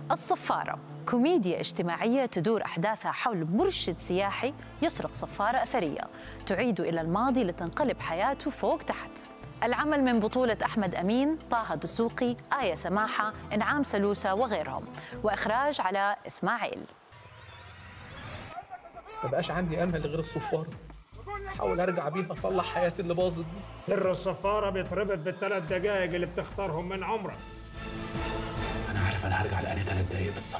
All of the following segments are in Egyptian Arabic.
الصفارة كوميديا اجتماعية تدور أحداثها حول مرشد سياحي يسرق صفارة أثرية تعيد إلى الماضي لتنقلب حياته فوق تحت العمل من بطولة أحمد أمين، طه دسوقي، آية سماحة، إنعام سلوسة وغيرهم وإخراج على إسماعيل ما بقاش عندي امل غير الصفاره احاول ارجع بيها اصلح حياتي اللي باظت دي سر الصفارة بيتربط بالثلاث دقايق اللي بتختارهم من عمرك انا عارف انا هرجع لاني ثلاث دقايق بالظبط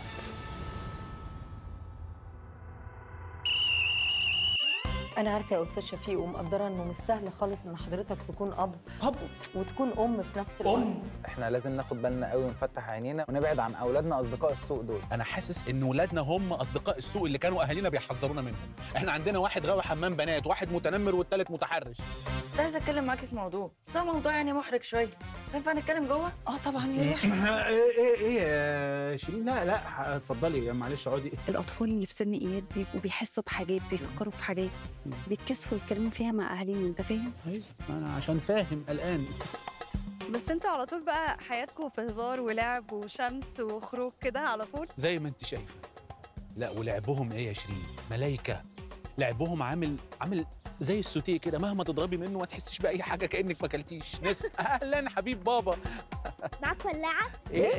انا عارفه يا استاذ شفيق ومقدره انه مش سهل خالص ان حضرتك تكون اب اب وتكون ام في نفس الوقت ام احنا لازم ناخد بالنا قوي ونفتح عينينا ونبعد عن اولادنا اصدقاء السوق دول انا حاسس ان ولادنا هم اصدقاء السوق اللي كانوا اهالينا بيحذرونا منهم احنا عندنا واحد غاوي حمام بنات واحد متنمر والتالت متحرش كنت عايزه اتكلم معاكي في موضوع بس هو موضوع يعني محرج شويه ينفع نتكلم جوه اه طبعا يا روحي ايه ايه ايه يا شيرين لا لا اتفضلي معلش اقعدي الأطفال اللي في سن إياد بيبقوا بيحسوا بحاجات بيفكروا في حاجات بيتكسفوا يتكلموا فيها مع أهاليهم أنت فاهم؟ أيوة، انا عشان فاهم الان بس انتوا على طول بقى حياتكم في هزار ولعب وشمس وخروج كده على طول زي ما انت شايفه لا ولعبهم ايه يا شيرين ملايكه لعبهم عامل عامل زي السوتيه كده مهما تضربي منه ما تحسش باي حاجه كانك ما اكلتيش نسمع اهلا حبيب بابا معاك ولاعة؟ ايه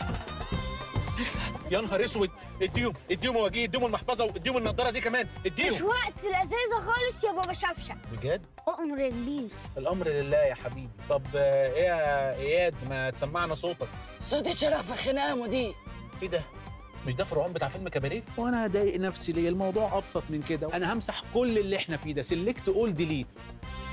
يا نهار اسود اديهم اديهم وجيه اديهم المحفظه واديهم النضاره دي كمان مش اديهم وقت الأزازة خالص يا بابا شفشة بجد أؤمر يا كبير الامر لله يا حبيبي طب آه، ايه يا اياد ما تسمعنا صوتك صوتي اتشرخ في الخناقه مدير ايه ده مش ده فرعون بتاع فيلم كباريه وانا هضايق نفسي ليه الموضوع ابسط من كده انا همسح كل اللي احنا فيه ده سلكت اول ديليت